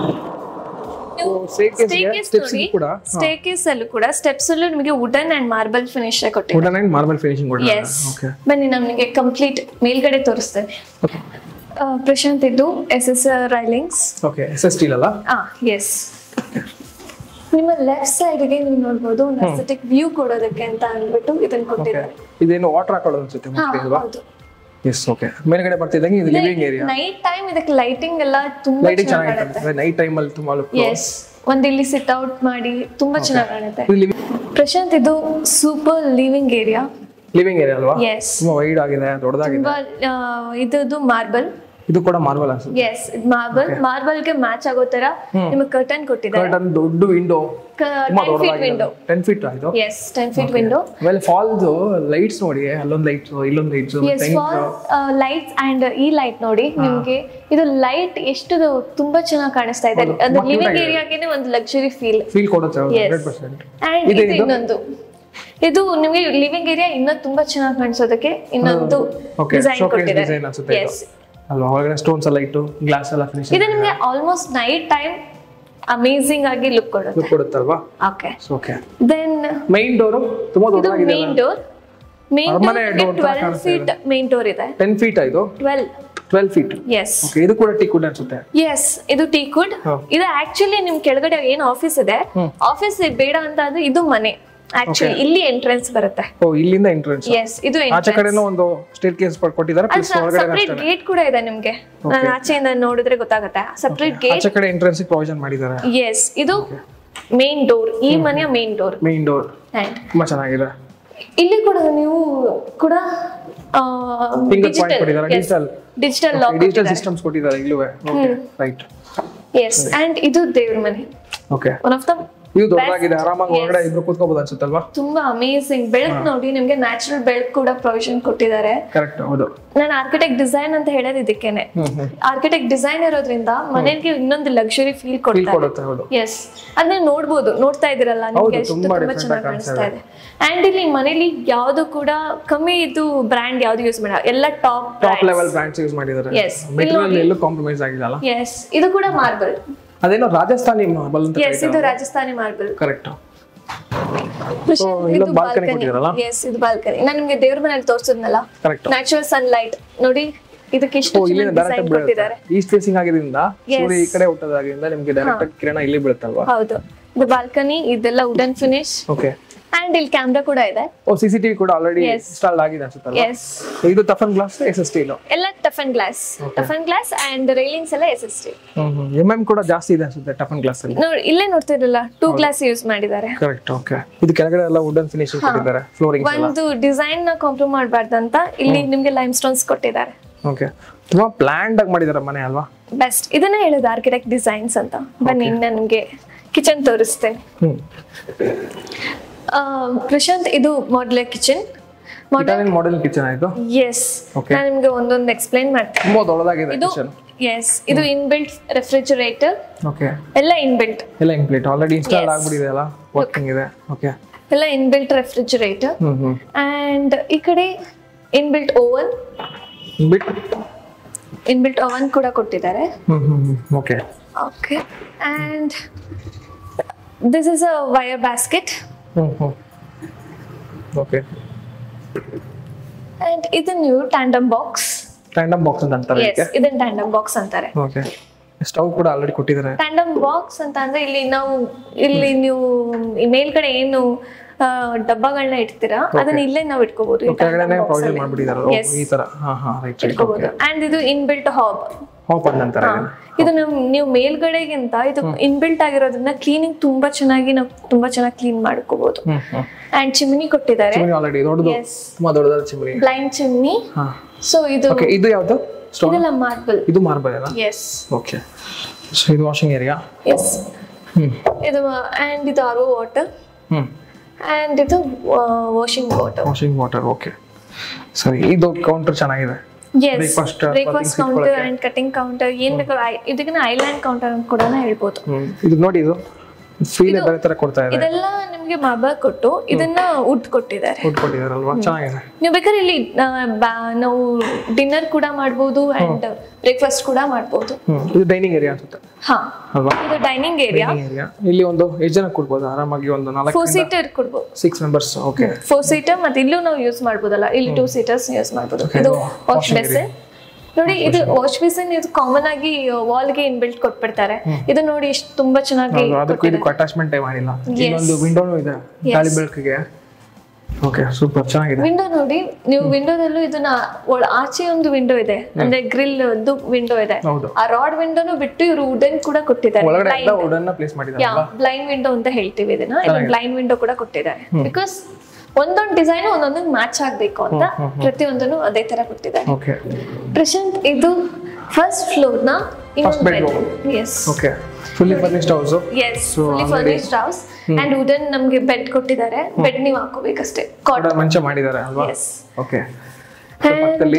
ಸ್ಟೇಕೇಸ್ ಸ್ಟೆಪ್ಸ್ ನೋಡಿ ಕೂಡ ಸ್ಟೇಕೇಸ್ ಅಲ್ಲೂ ಕೂಡ ಸ್ಟೆಪ್ಸ್ ಅಲ್ಲೂ ನಿಮಗೆ ವುಡನ್ ಅಂಡ್ ಮಾರ್ಬಲ್ ಫಿನಿಶ್ ಕೊಟ್ಟಿದ್ದಾರೆ ವುಡನ್ ಅಂಡ್ ಮಾರ್ಬಲ್ ಫಿನಿಶಿಂಗ್ ಕೊಟ್ಟಿದ್ದಾರೆ ಎಸ್ ಓಕೆ ಬನ್ನಿ ನಮಗೆ ಕಂಪ್ಲೀಟ್ ಮೇಲ್ಗಡೆ ತೋರಿಸ್ತೇನೆ ಆ, ಪ್ರಶಾಂತ್ ಇದು S S railings okay S S steel ಅಲ್ಲ ಆ ಎಸ್ ನಿಮ್ಮ ಲೆಫ್ಟ್ ಸೈಡ್ಗೆ ನೀವು ನೋಡ್ಬೋದು ಒಂದು ಅಸ್ಥೆಟಿಕ್ ವ್ಯೂ ಕೊಡೋದಕ್ಕೆ ಅಂತ ಅಂದ್ಬಿಟ್ಟು ಇದನ್ನ ಓಕೆ ಕೊಟ್ಟಿದ್ದಾರೆ ಇದೇನು ವಾಟರ್ ಹಾಕೊಳ್ಳೋದು ಅನ್ಸುತ್ತೆ ಹಾ ಮೋಸ್ಟ್ಲಿ ಅಲ್ವಾ ಹೌದು ಎಸ್ ಓಕೆ ಮೇಲ್ಗಡೆ ಬರ್ತಿದ್ದಂಗೆ ಇದು ಲಿವಿಂಗ್ ಏರಿಯಾ ನೈಟ್ ಟೈಮ್ ಇದಕ್ಕೆ ಲೈಟಿಂಗ್ ಎಲ್ಲ ತುಂಬಾ ಲೈಟಿಂಗ್ ಚೆನ್ನಾಗಿ ಚೆನ್ನಾಗಿ ಕಾಣುತ್ತೆ ಕಾಣುತ್ತೆ ನೈಟ್ ಟೈಮ್ ಅಲ್ಲಿ ತುಂಬಾ ಲುಕ್ ಎಸ್ ಒಂದ್ ಇಲ್ಲಿ ಸಿಟ್ ಔಟ್ ಮಾಡಿ ತುಂಬಾ ಚೆನ್ನಾಗಿ ಕಾಣುತ್ತೆ ಇದು ಲಿವಿಂಗ್ ಪ್ರಶಾಂತ್ ಇದು super living area living area ಅಲ್ವಾ ಎಸ್ ತುಂಬಾ ವೈಡ್ ಆಗಿದೆ ದೊಡ್ಡದಾಗಿದೆ ತುಂಬಾ ಆ, ಇದ್ರದ್ದು ಮಾರ್ಬಲ್ ಇದು ಕೂಡ ಮಾರ್ಬಲ್ ಅನ್ಸುತ್ತೆ ಎಸ್ ಮಾರ್ಬಲ್ ಮಾರ್ಬಲ್ ಗೆ ಮ್ಯಾಚ್ ಆಗೋ ತರ ನಿಮಗೆ ಕರ್ಟನ್ ಕೊಟ್ಟಿದ್ದಾರೆ ಕರ್ಟನ್ ದೊಡ್ಡ ವಿಂಡೋ ತುಂಬಾ ಟೆನ್ ಫೀಟ್ ದೊಡ್ಡದಾಗಿದೆ ವಿಂಡೋ ಟೆನ್ ಫೀಟ್ ಆಯ್ತು ಎಸ್ ಟೆನ್ ಫೀಟ್ ವಿಂಡೋ ಆಮೇಲೆ ಫಾಲ್ಸ್ ಲೈಟ್ಸ್ ನೋಡಿ ಅಲ್ಲೊಂದ್ ಲೈಟ್ಸ್ ಇಲ್ಲೊಂದ್ lights yes four lights and ಈ ಲೈಟ್ ನೋಡಿ ನಿಮ್ಗೆ ಇದು ಲೈಟ್ ಎಷ್ಟು ತುಂಬಾ ಚೆನ್ನಾಗಿ ಕಾಣಿಸ್ತಾ ಇದೆ ಹೌದು, ಅದು ತುಂಬಾ ಲಿವಿಂಗ್ cute ಏರಿಯಾಗೆ ಒಂದು ಲಕ್ಸುರಿ ಫೀಲ್ ಫೀಲ್ ಕೊಡುತ್ತೆ Yes. ಹಂಡ್ರೆಡ್ ಪರ್ಸೆಂಟ್ ಅಂಡ್ ಇದು ಇನ್ನೊಂದು ಇದು ನಿಮಗೆ ಲಿವಿಂಗ್ ಏರಿಯಾ ಇನ್ನೂ ತುಂಬಾ ಚೆನ್ನಾಗಿ ಕಾಣಿಸೋದಕ್ಕೆ ಇನ್ನೊಂದು ಓಕೆ ಡಿಸೈನ್ ಶೋಕೇಸ್ ಡಿಸೈನ್ ಕೊಟ್ಟಿದ್ದಾರೆ ಅನ್ಸುತ್ತೆ ಇದು ಎಸ್ ಅಲ್ವಾ ಒಳಗಡೆ ಸ್ಟೋನ್ಸ್ ಎಲ್ಲ ಇಟ್ಟು ಗ್ಲಾಸ್ ಎಲ್ಲ ಫಿನಿಶ್ ಇದು ನಿಮಗೆ ಆಲ್ಮೋಸ್ಟ್ ನೈಟ್ ಟೈಮ್ ಅಮೇಸಿಂಗ್ ಆಗಿ ಲುಕ್ ಕೊಡುತ್ತೆ ಲುಕ್ ಕೊಡುತ್ತಲ್ವಾ okay okay then main door ತುಂಬಾ ಇದು ದೊಡ್ಡದಾಗಿದೆ ಮೇನ್ ಡೋರ್ ಮೇನ್ ಅರಮನೆ door ಡೋರ್ ತರ ಟ್ವೆಲ್ ಕಾಣಿಸ್ತಾ ಫೀಟ್ ಮೇನ್ ಡೋರ್ ಇದೆ ಟೆನ್ ಫೀಟ್ ಆಯ್ತು twelve twelve feet yes okay ಇದು ಕೂಡ ಟೀಕ್ ಅನ್ಸುತ್ತೆ ಎಸ್ ಇದು ಟೀ ಕುಡ್ ಹಾ. ಇದು ಆಕ್ಚುಲಿ ನಿಮ್ ಕೆಳಗಡೆ ಏನ್ ಆಫೀಸ್ ಇದೆ ಆಫೀಸ್ ಬೇಡ ಅಂತ ಅಂದ್ರೆ ಇದು ಮನೆ ಆಕ್ಚುಲಿ ಇಲ್ಲಿ ಎಂಟ್ರೆನ್ಸ್ ಬರುತ್ತೆ ಓ ಇಲ್ಲಿಂದ ಎಂಟ್ರೆನ್ಸ್ ಎಸ್ ಇದು ಆಚೆ ಕಡೆನೂ ಒಂದು ಸ್ಟೇಟ್ ಕೇಸ್ ಕೊಟ್ಟಿದ್ದಾರೆ ಪ್ಲಸ್ ಹೊರಗಡೆ ಸಪ್ರೇಟ್ ಗೇಟ್ ಕೂಡ ಇದೆ ನಿಮ್ಗೆ ನಾನು ಆಚೆಯಿಂದ ನೋಡಿದ್ರೆ ಗೊತ್ತಾಗುತ್ತೆ ಸಪ್ರೇಟ್ ಗೇಟ್ ಆಚೆ ಕಡೆ ಎಂಟ್ರೆನ್ಸ್ ಪ್ರಾವಿಷನ್ ಮಾಡಿದ್ದಾರೆ ಎಸ್ ಇದು ಮೇನ್ ಡೋರ್ ಈ ಮನೆಯ main door main door and ತುಂಬಾ ಚೆನ್ನಾಗಿದೆ ಇಲ್ಲಿ ಕೂಡ ನೀವು ಕೂಡ Finger point ಕೊಟ್ಟಿದ್ದಾರೆ, digital. Digital lock digital systems ಕೊಟ್ಟಿದ್ದಾರೆ ಇಲ್ಲೂ ಓಕೆ ರೈಟ್ ಎಸ್ ಅಂಡ್ ಇದು ದೇವ್ರ ಮನೆ ಓಕೆ ಒನ್ ಆಫ್ ದ ಇದು ದೊಡ್ಡದಾಗಿದೆ ಆರಾಮಾಗಿ ಒಳಗಡೆ ಇಬ್ರು ಕೂತ್ಕೋಬಹುದು ಅನ್ಸುತ್ತಲ್ವಾ ತುಂಬಾ ಅಮೇಸಿಂಗ್ ಬೆಳಕು ನೋಡಿ ನಿಮ್ಗೆ ನ್ಯಾಚುರಲ್ ಬೆಳಕು ಕೂಡ ಪ್ರೊವಿಷನ್ ಕೊಟ್ಟಿದ್ದಾರೆ ಕರೆಕ್ಟ್ ಹೌದು ನಾನು ಆರ್ಕಿಟೆಕ್ಟ್ ಡಿಸೈನ್ ಅಂತ ಹೇಳೋದು ಇದಕ್ಕೇನೆ ಹ್ಮ್ ಹ್ಮ್ ಆರ್ಕಿಟೆಕ್ಟ್ ಡಿಸೈನ್ ಇರೋದ್ರಿಂದ ಮನೆಗೆ ಇನ್ನೊಂದು ಲಕ್ಸುರಿ ಫೀಲ್ ಫೀಲ್ ಕೊಡ್ತಾರೆ ಕೊಡುತ್ತೆ ಹೌದು ಎಸ್ ಅದನ್ನ ನೋಡ್ಬೋದು ನೋಡ್ತಾ ಇದೀರಲ್ಲ ನಿಮ್ಗೆ ಎಷ್ಟು ತುಂಬಾ ತುಂಬಾ different ಚೆನ್ನಾಗಿ ಆಗಿ ಕಾಣಿಸ್ತಾ ಕಾಣಿಸ್ತಾ ಇದೆ ಅಂಡ್ ಇಲ್ಲಿ ಮನೇಲಿ ಯಾವ್ದು ಕೂಡ ಕಮ್ಮಿ ಇದು ಬ್ರ್ಯಾಂಡ್ ಯಾವ್ದು ಯೂಸ್ ಮಾಡ ಎಲ್ಲ top top level brands use ಮಾಡಿದ್ದಾರೆ Yes. ಮೆಟೀರಿಯಲ್ ಎಲ್ಲೂ ಕಾಂಪ್ರಮೈಸ್ ಆಗಿಲ್ಲ ಎಸ್ ಇದು ಕೂಡ ಮಾರ್ಬಲ್ ಅದೇನೋ ರಾಜಸ್ಥಾನಿ ಮಾರ್ಬಲ್ ಅಂತ ಎಸ್ ಇದು ರಾಜಸ್ಥಾನಿ ಮಾರ್ಬಲ್ ಕರೆಕ್ಟ್ ಇದು ಇಲ್ಲೊಂದು balcony ಬಾಲ್ಕನಿ ಕೊಟ್ಟಿದಾರಲ್ಲ? ಎಸ್ ಇದು ಬಾಲ್ಕನಿ ನಾನು ನಿಮ್ಗೆ ದೇವ್ರ ಮನೇಲಿ ತೋರಿಸಿದ್ನಲ್ಲ ಕರೆಕ್ಟ್ ನ್ಯಾಚುರಲ್ ಸನ್ಲೈಟ್ ನೋಡಿ ಇದಕ್ಕೆ ಇಷ್ಟು ಓ ಇಲ್ಲಿಂದ ಡಿಸೈನ್ ಡೈರೆಕ್ಟ್ ಕೊಟ್ಟಿದ್ದಾರೆ ಬೀಳುತ್ತೆ ಈಸ್ಟ್ ಫೇಸಿಂಗ್ ಆಗಿದ್ರಿಂದ ಸೂರ್ಯ ಈ ಕಡೆ ಹುಟ್ಟೋದಾಗಿಂದ ನಿಮ್ಗೆ ಡೈರೆಕ್ಟ್ ಕಿರಣ ಇಲ್ಲಿ ಬೀಳುತ್ತಲ್ವಾ ಹೌದು ಇದು ಬಾಲ್ಕನಿ ಇದೆಲ್ಲ ವುಡನ್ ಫಿನಿಶ್ ಓಕೆ ಅಂಡ್ ಇಲ್ಲಿ ಕ್ಯಾಮ್ರಾ ಕೂಡ ಇದೆ ಓ ಸಿ ಸಿ ಟಿವಿ ಕೂಡ ಆಲ್ರೆಡಿ Yes. ಇನ್ಸ್ಟಾಲ್ ಆಗಿದೆ ಅನ್ಸುತ್ತಲ್ಲ ಎಸ್ ಇದು toughen glass S S steel ಎಲ್ಲ toughen glass toughen glass and railings ಎಲ್ಲ S S T M M ಕೂಡ ಜಾಸ್ತಿ ಇದೆ ಅನ್ಸುತ್ತೆ ಟಫನ್ ಗ್ಲಾಸ್ ಅಲ್ಲಿ ನೋಡಿ ಇಲ್ಲೇ ನೋಡ್ತಿರಲ್ಲ ಟೂ ಗ್ಲಾಸ್ ಯೂಸ್ ಮಾಡಿದ್ದಾರೆ ಕರೆಕ್ಟ್ ಓಕೆ ಇದು ಕೆಳಗಡೆ ಎಲ್ಲ ವುಡನ್ ಫಿನಿಶಿಂಗ್ ಕೊಟ್ಟಿದ್ದಾರೆ ಫ್ಲೋರಿಂಗ್ ಎಲ್ಲ ಒಂದು ಡಿಸೈನ್ ನ ಕಾಂಪ್ರಮ್ ಮಾಡಬಾರ್ದು ಅಂತ ಇಲ್ಲಿ ನಿಮ್ಗೆ ಲೈಮ್ ಸ್ಟೋನ್ಸ್ ಕೊಟ್ಟಿದ್ದಾರೆ ಓಕೆ ತುಂಬಾ ಪ್ಲಾನ್ಡ್ ಆಗಿ ಮಾಡಿದ್ದಾರೆ ಮನೆ ಅಲ್ವಾ ಬೆಸ್ಟ್ ಇದನ್ನ ಹೇಳೋದು ಆರ್ಕಿಟೆಕ್ಟ್ ಡಿಸೈನ್ಸ್ ಅಂತ ಬನ್ನಿ ಇನ್ನ ನಿಮ್ಗೆ ಕಿಚನ್ ತೋರಿಸ್ತೇನೆ ಹ್ಮ್ ಆ, ಪ್ರಶಾಂತ್ ಇದು modular kitchen Italian model kitchen ಆಯ್ತು ಎಸ್ Okay. ನಾನು ನಿಮ್ಗೆ ಒಂದೊಂದು ಎಕ್ಸ್ಪ್ಲೈನ್ ಮಾಡ್ತೀನಿ ತುಂಬಾ ದೊಡ್ಡದಾಗಿದೆ ಇದು ಕಿಚನ್ ಎಸ್ ಇದು ಇನ್ಬಿಲ್ಟ್ ರೆಫ್ರಿಜರೇಟರ್ ಓಕೆ ಎಲ್ಲ ಇನ್ಬಿಲ್ಟ್ ಎಲ್ಲ ಇಂಪ್ಲೀಟ್ ಆಲ್ರೆಡಿ ಇನ್ಸ್ಟಾಲ್ Yes. ಆಗ್ಬಿಟ್ಟಿದೆ ಅಲ್ಲ ವರ್ಕಿಂಗ್ ಇದೆ ಓಕೆ ಎಲ್ಲ inbuilt refrigerator hmm hmm and ಈ ಕಡೆ ಇನ್ಬಿಲ್ಟ್ ಓವನ್ ಬಿಟ್ ಇನ್ಬಿಲ್ಟ್ ಓವನ್ ಕೂಡ ಕೊಟ್ಟಿದ್ದಾರೆ hmm hmm hmm okay okay and this is a wire basket hmm hmm okay and ಇದು ನೀವು ಟ್ಯಾಂಡಮ್ ಬಾಕ್ಸ್ ಟ್ಯಾಂಡಮ್ ಬಾಕ್ಸ್ ಅಂತ ಅಂತಾರೆ ಎಸ್ ಇದನ್ನ ಟ್ಯಾಂಡಮ್ ಬಾಕ್ಸ್ ಅಂತಾರೆ ಓಕೆ ಸ್ಟವ್ ಕೂಡ ಆಲ್ರೆಡಿ ಕೊಟ್ಟಿದ್ದಾರೆ ಟ್ಯಾಂಡಮ್ ಬಾಕ್ಸ್ ಅಂತ ಅಂದ್ರೆ ಇಲ್ಲಿ ನಾವು ಇಲ್ಲಿ ನೀವು ಈ ಮೇಲ್ಗಡೆ ಏನು ಆ, ಡಬ್ಬಗಳನ್ನ ಇಡ್ತೀರಾ ಅದನ್ನ ಇಲ್ಲೇ ನಾವು ಇಟ್ಕೋಬಹುದು ಕೆಳಗಡೆ ಪ್ರಾವಿಷನ್ ಮಾಡ್ಬಿಟ್ಟಿದ್ದಾರೆ Yes. ಈ ತರ ಹಾ ಹಾ ರೈಟ್ ರೈಟ್ ಇಟ್ಕೋಬಹುದು ಅಂಡ್ ಇದು ಇನ್ಬಿಲ್ಟ್ ಹಾಬ್ ಹಾಪ್ ಅಂತಾರೆ ಇದು ನಮ್ ನೀವು ಮೇಲ್ಗಡೆಗಿಂತ ಇದು ಇನ್ಬಿಲ್ಟ್ ಆಗಿರೋದ್ರಿಂದ ಕ್ಲೀನಿಂಗ್ ತುಂಬಾ ಚೆನ್ನಾಗಿ ನಾವು ತುಂಬಾ ಚೆನ್ನಾಗಿ ಕ್ಲೀನ್ ಮಾಡ್ಕೋಬಹುದು ಹ್ಮ್ ಹ್ಮ್ ಅಂಡ್ ಚಿಮ್ನಿ ಕೊಟ್ಟಿದ್ದಾರೆ ಚಿಮನಿ ಆಲ್ರೆಡಿ ದೊಡ್ಡದು ಎಸ್ ತುಂಬಾ ದೊಡ್ಡದಾದ ಚಿಮನಿ ಬ್ಲೈಂಡ್ ಚಿಮ್ನಿ ಹಾ ಸೊ ಇದು ಓಕೆ ಇದು ಯಾವ್ದು ಸ್ಟೋನ್ ಇದೆಲ್ಲ ಮಾರ್ಬಲ್ ಇದು ಮಾರ್ಬಲ್ ಅಲ್ಲ ಎಸ್ ಓಕೆ ಸೊ ಇದು ವಾಷಿಂಗ್ ಏರಿಯಾ ಎಸ್ ಹ್ಮ್ ಇದು ಅಂಡ್ ಇದು ಆರ್ ವಾಟರ್ ಹ್ಮ್ ಅಂಡ್ ಇದು washing water washing water okay ಸರಿ ಇದು ಕೌಂಟರ್ ಚೆನ್ನಾಗಿದೆ yes Breakfast, uh, breakfast cutting counter and cutting counter ಏನ್ ಬೇಕು ಇದಕ್ಕೆ ಐಲ್ಯಾಂಡ್ ಕೌಂಟರ್ ಅಂತ ಕೂಡ ಹೇಳ್ಬೋದು ಹ್ಮ್ ಇದು ನೋಡಿ ಇದು ಫೀಲ್ ಬೇರೆ ತರ ಕೊಡ್ತಾ ಇದೆ ಇದೆಲ್ಲ ನಿಮ್ಗೆ ಮಾರ್ಬಲ್ ಕೊಟ್ಟು ಇದನ್ನ ವುಡ್ ಕೊಟ್ಟಿದ್ದಾರೆ ಫುಡ್ ಕೊಟ್ಟಿದಾರಲ್ವಾ ಚೆನ್ನಾಗಿದೆ ನೀವು ಬೇಕಾದ್ರೆ ಇಲ್ಲಿ ಆ, ಬಾ- ನಾವು ಡಿನ್ನರ್ ಕೂಡ ಮಾಡ್ಬೋದು ಅಂಡ್ ಬ್ರೇಕ್ಫಾಸ್ಟ್ ಕೂಡ ಮಾಡ್ಬೋದು ಹ್ಮ್ ಇದು ಡೈನಿಂಗ್ ಏರಿಯಾ ಅನ್ಸುತ್ತೆ ಹಾ ಅಲ್ವಾ ಇದು ಡೈನಿಂಗ್ ಏರಿಯಾ ಡೈನಿಂಗ್ ಏರಿಯಾ ಇಲ್ಲಿ ಒಂದು ಎಷ್ಟು ಜನ ಕೊಡ್ಬೋದು ಆರಾಮಾಗಿ ಒಂದು ನಾಲ್ಕು ಫೋರ್ ಸೀಟರ್ ಕೊಡ್ಬೋದು six members okay four seater ಮತ್ತೆ ಇಲ್ಲೂ ನಾವು ಯೂಸ್ ಮಾಡ್ಬೋದಲ್ಲ ಇಲ್ಲಿ ಟೂ ಸೀಟರ್ಸ್ ಯೂಸ್ ಮಾಡ್ಬೋದು Okay, ಇದು ಇದು ವಾಶ್ washing ಬೇಸಿನ್ ನೋಡಿ ಇದು ವಾಶ್ ಬೇಸಿನ್ ಇದು ಕಾಮನ್ ಆಗಿ ವಾಲ್ಗೆ ಇನ್ಬಿಲ್ಟ್ ಕೊಟ್ಬಿಡ್ತಾರೆ ಇದು ನೋಡಿ ಎಷ್ಟು ತುಂಬಾ ಚೆನ್ನಾಗಿ ಅದಕ್ಕೂ ಇದಕ್ಕೂ ಅಟ್ಯಾಚ್ಮೆಂಟ್ ಮಾಡಿಲ್ಲ ಇನ್ನೊಂದು ವಿಂಡೋನು ಇದೆ ಗಾಳಿ ಬೆಳಕಿಗೆ ಓಕೆ ಸೂಪರ್ ಚೆನ್ನಾಗಿದೆ ವಿಂಡೋ ನೋಡಿ ನೀವು ವಿಂಡೋದಲ್ಲೂ ಇದನ್ನ ಒಳ- ಆಚೆ ಒಂದು ವಿಂಡೋ ಇದೆ ಅಂದ್ರೆ ಗ್ರಿಲ್ ವಿಂಡೋ ಇದೆ ಹೌದು ಆ ರಾಡ್ ವಿಂಡೋನು ಬಿಟ್ಟು ಇವರು ವುಡನ್ ಕೂಡ ಕೊಟ್ಟಿದ್ದಾರೆ ಒಳಗಡೆ ಎಲ್ಲ ವುಡನ್ನ ಪ್ಲೇಸ್ ಮಾಡಿದ್ದಾರೆ ಯಾ ಬ್ಲೈಂಡ್ ವಿಂಡೋ ಅಂತ ಹೇಳ್ತೀವಿ ಇದನ್ನ ಇದು ಬ್ಲೈಂಡ್ ವಿಂಡೋ ಕೂಡ ಕೊಟ್ಟಿದ್ದಾರೆ ಬಿಕಾಸ್ ಒಂದೊಂದು ಡಿಸೈನ್ ಒಂದೊಂದು ಮ್ಯಾಚ್ ಆಗ್ಬೇಕು ಅಂತ ಪ್ರತಿಯೊಂದನ್ನು ಅದೇ ತರ ಕೊಟ್ಟಿದ್ದಾರೆ ಓಕೆ ಪ್ರಶಾಂತ್ ಇದು ಫಸ್ಟ್ ಫ್ಲೋರ್ ನ ಇನ್ನೊಂದು bedroom. Bed yes okay fully furnished house yes fully furnished house and wooden ನಮ್ಗೆ ಬೆಡ್ ಕೊಟ್ಟಿದ್ದಾರೆ ಬೆಡ್ ನೀವು ಹಾಕೋಬೇಕಷ್ಟೇ ಕಾಟ್ ಮಂಚ ಮಾಡಿದ್ದಾರೆ ಅಲ್ವಾ ಎಸ್ ಓಕೆ ಪಕ್ಕದಲ್ಲಿ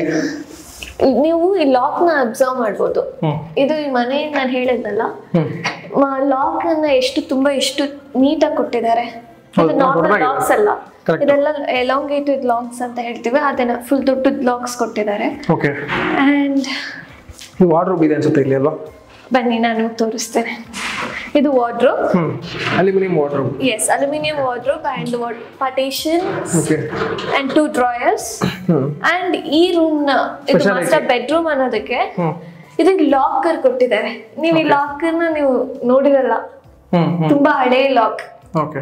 ನೀವು ಈ ಲಾಕ್ ನ ಅಬ್ಸರ್ವ್ ಮಾಡ್ಬೋದು ಹ್ಮ್ ಇದು ಈ ಮನೆ ನಾನು ಹೇಳಿದ್ನಲ್ಲ ಹ್ಮ್ ಲಾಕ್ ಅನ್ನ ಎಷ್ಟು ತುಂಬಾ ಎಷ್ಟು ನೀಟಾಗಿ ಕೊಟ್ಟಿದ್ದಾರೆ ಇದು ಹೌದು, ನಾರ್ಮಲ್ ದೊಡ್ಡದಾಗಿದೆ. ಲಾಕ್ಸ್ ಅಲ್ಲ Correct. ಇದೆಲ್ಲ ಎಲಾಂಗೇಟೆಡ್ ಲಾಕ್ಸ್ ಅಂತ ಹೇಳ್ತೀವಿ ಅದನ್ನ ಫುಲ್ ದೊಡ್ಡದ ಲಾಕ್ಸ್ ಕೊಟ್ಟಿದ್ದಾರೆ ಓಕೆ ಅಂಡ್ ಈ ವಾರ್ಡ್ರೋಬ್ ಇದೆ ಅನ್ಸುತ್ತೆ ಇಲ್ಲಿ ಅಲ್ವಾ ಬನ್ನಿ ನಾನು ತೋರಿಸ್ತೇನೆ ಇದು wardrobe hmm aluminium wardrobe yes aluminium wardrobe and partition okay and two drawers hmm and ಈ ರೂಮ್ ನ ಇದು Speciality. ಮಾಸ್ಟರ್ ಬೆಡ್ರೂಮ್ ಅನ್ನೋದಕ್ಕೆ ಹ್ಮ್ ಇದಕ್ಕೆ ಲಾಕರ್ ಕೊಟ್ಟಿದ್ದಾರೆ ನೀವು ಈ ಲಾಕರ್ ನ ನೀವು ನೋಡಿರಲ್ಲ ಹ್ಮ್ ಹ್ಮ್ ತುಂಬಾ ಹಳೆ ಲಾಕ್ ಓಕೆ